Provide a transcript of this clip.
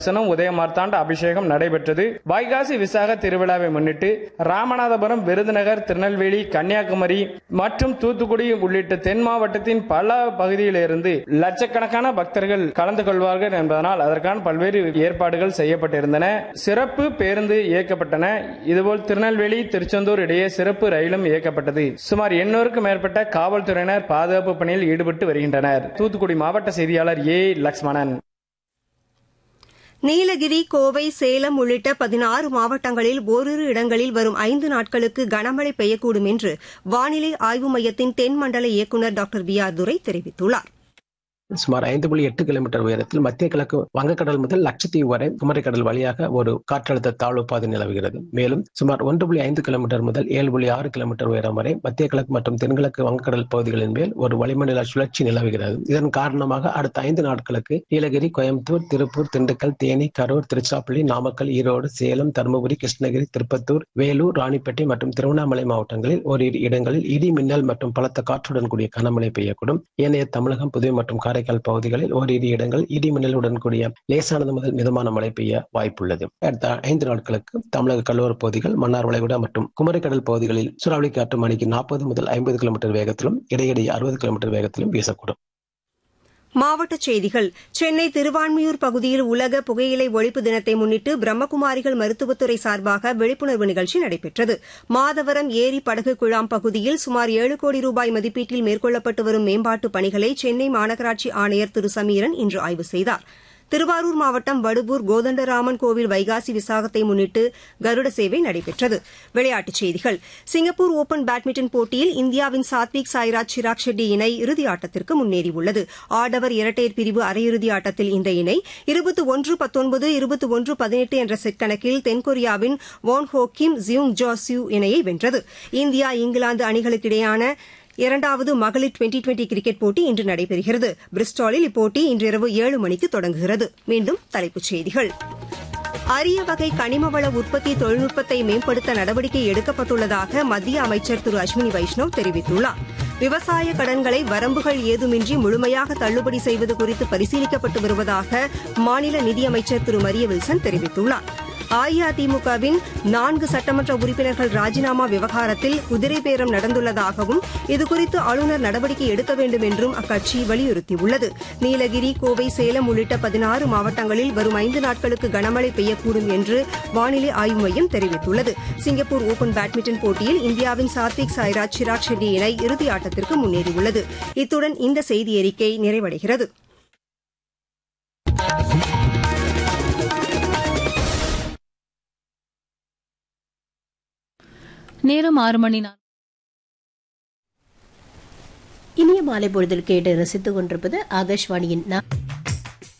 தரிசனம் உதயமார்த்தாண்ட அபிஷேகம் நடைபெற்றது வைகாசி விசாக திருவிழாவை முன்னிட்டு ராமநாதபுரம் விருதுநகர் திருநெல்வேலி கன்னியாகுமரி மற்றும் தூத்துக்குடி உள்ளிட்ட தென் மாவட்டத்தின் பல பகுதியிலிருந்து லட்சக்கணக்கான பக்தர்கள் கலந்து கொள்வார்கள் என்பதனால் அதற்கான பல்வேறு ஏற்பாடுகள் செய்யப்பட்டிருந்தன சிறப்பு பேருந்து இயக்கப்பட்டன இதுபோல் திருநெல்வேலி திருச்செந்தூர் இடையே சிறப்பு ரயிலும் இயக்கப்பட்டது சுமார் எண்ணூறுக்கும் மேற்பட்ட காவல்துறையினர் பாதுகாப்பு பணியில் ஈடுபட்டு வருகின்றனர் தூத்துக்குடி மாவட்ட செய்தியாளர் ஏ லக்ஷ்மணன் நீலகிரி கோவை சேலம் உள்ளிட்ட பதினாறு மாவட்டங்களில் ஓரிரு இடங்களில் வரும் ஐந்து நாட்களுக்கு கனமழை பெய்யக்கூடும் என்று வானிலை ஆய்வு மையத்தின் தென்மண்டல இயக்குநர் டாக்டர் வி ஆர் துரை தெரிவித்துள்ளார் சுமார் ஐந்து புள்ளி எட்டு கிலோமீட்டர் உயரத்தில் மத்திய கிழக்கு வங்கக்கடல் முதல் லட்சத்தீவு வரை குமரிக்கடல் வழியாக ஒரு காற்றழுத்த தாழ்வு பாதை நிலவுகிறது மேலும் சுமார் ஒன்று புள்ளி ஐந்து கிலோமீட்டர் முதல் ஏழு புள்ளி ஆறு கிலோமீட்டர் உயரம் வரை மத்திய கிழக்கு மற்றும் தென்கிழக்கு வங்கக்கடல் பகுதிகளின் மேல் ஒரு வளிமண்டல சுழற்சி நிலவுகிறது இதன் காரணமாக அடுத்த ஐந்து நாட்களுக்கு நீலகிரி கோயம்புத்தூர் திருப்பூர் திண்டுக்கல் தேனி கரூர் திருச்சிராப்பள்ளி நாமக்கல் ஈரோடு சேலம் தருமபுரி கிருஷ்ணகிரி திருப்பத்தூர் வேலூர் ராணிப்பேட்டை மற்றும் திருவண்ணாமலை மாவட்டங்களில் ஓரிரு இடங்களில் இடி மின்னல் மற்றும் பலத்த காற்றுடன் கூடிய கனமழை பெய்யக்கூடும் ஏனைய தமிழகம் புதுவை மற்றும் காரைக்கால் காரைக்கால் பகுதிகளில் ஓரிரு இடங்கள் இடி மின்னலுடன் கூடிய லேசானது முதல் மிதமான மழை பெய்ய வாய்ப்புள்ளது அடுத்த ஐந்து நாட்களுக்கு தமிழக கடலோர பகுதிகள் மன்னார் வளைகுடா மற்றும் குமரிக்கடல் பகுதிகளில் சூறாவளி காற்று மணிக்கு நாற்பது முதல் ஐம்பது கிலோமீட்டர் வேகத்திலும் இடையிடையே அறுபது கிலோமீட்டர் வேகத்திலும் வீசக்கூடும் மாவட்டச் செய்திகள் சென்னை திருவான்மியூர் பகுதியில் உலக புகையிலை ஒழிப்பு தினத்தை முன்னிட்டு பிரம்மகுமாரிகள் மருத்துவத்துறை சார்பாக விழிப்புணர்வு நிகழ்ச்சி நடைபெற்றது மாதவரம் ஏரி படகு குழாம் பகுதியில் சுமார் ஏழு கோடி ரூபாய் மதிப்பீட்டில் மேற்கொள்ளப்பட்டு வரும் மேம்பாட்டுப் பணிகளை சென்னை மாநகராட்சி ஆணையர் திரு சமீரன் இன்று ஆய்வு செய்தார் திருவாரூர் மாவட்டம் வடுவூர் கோதண்டராமன் கோவில் வைகாசி விசாகத்தை முன்னிட்டு கருட சேவை நடைபெற்றது விளையாட்டுச் செய்திகள் சிங்கப்பூர் ஒபன் பேட்மிண்டன் போட்டியில் இந்தியாவின் சாத்விக் சாய்ராஜ் சிராக் ஷெட்டி இணை இறுதி ஆட்டத்திற்கு முன்னேறியுள்ளது ஆடவர் இரட்டையர் பிரிவு அரையிறுதி ஆட்டத்தில் இந்த இணை இருபத்தி ஒன்று பத்தொன்பது இருபத்தி ஒன்று பதினெட்டு என்ற செட் கணக்கில் தென்கொரியாவின் வோன் ஹோ கிம் ஜியூங் ஜோ சியூ இணையை வென்றது இந்தியா இங்கிலாந்து அணிகளுக்கிடையான இரண்டாவது மகளிர் டுவெண்டி டுவெண்டி கிரிக்கெட் போட்டி இன்று நடைபெறுகிறது பிரிஸ்டாலில் இப்போட்டி இன்றிரவு ஏழு மணிக்கு தொடங்குகிறது மீண்டும் தலைப்புச் செய்திகள் அரிய வகை கனிமவள உற்பத்தி தொழில்நுட்பத்தை மேம்படுத்த நடவடிக்கை எடுக்கப்பட்டுள்ளதாக மத்திய அமைச்சர் திரு அஸ்வினி வைஷ்ணவ் தெரிவித்துள்ளார் விவசாய கடன்களை வரம்புகள் ஏதுமின்றி முழுமையாக தள்ளுபடி செய்வது குறித்து பரிசீலிக்கப்பட்டு வருவதாக மாநில நிதியமைச்சர் திரு மரிய வில்சன் தெரிவித்துள்ளார் அஇஅதிமுகவின் நான்கு சட்டமன்ற உறுப்பினர்கள் ராஜினாமா விவகாரத்தில் குதிரை பேரம் நடந்துள்ளதாகவும் இதுகுறித்து ஆளுநர் நடவடிக்கை எடுக்க வேண்டும் என்றும் அக்கட்சி வலியுறுத்தியுள்ளது நீலகிரி கோவை சேலம் உள்ளிட்ட பதினாறு மாவட்டங்களில் வரும் ஐந்து நாட்களுக்கு கனமழை பெய்யக்கூடும் என்று வானிலை ஆய்வு மையம் தெரிவித்துள்ளது சிங்கப்பூர் ஓபன் பேட்மிண்டன் போட்டியில் இந்தியாவின் சாத்விக் சாய்ராஜ் சிராக் ஷெட்டி இணை இறுதி ஆட்டத்திற்கு முன்னேறியுள்ளது இத்துடன் இந்த செய்தி அறிக்கை நிறைவடைகிறது நேரம் ஆறு மணி நாள் இனிய மாலை பொழுதில் கேட்டு ரசித்துக் கொண்டிருப்பது ஆகாஷ்வாணியின்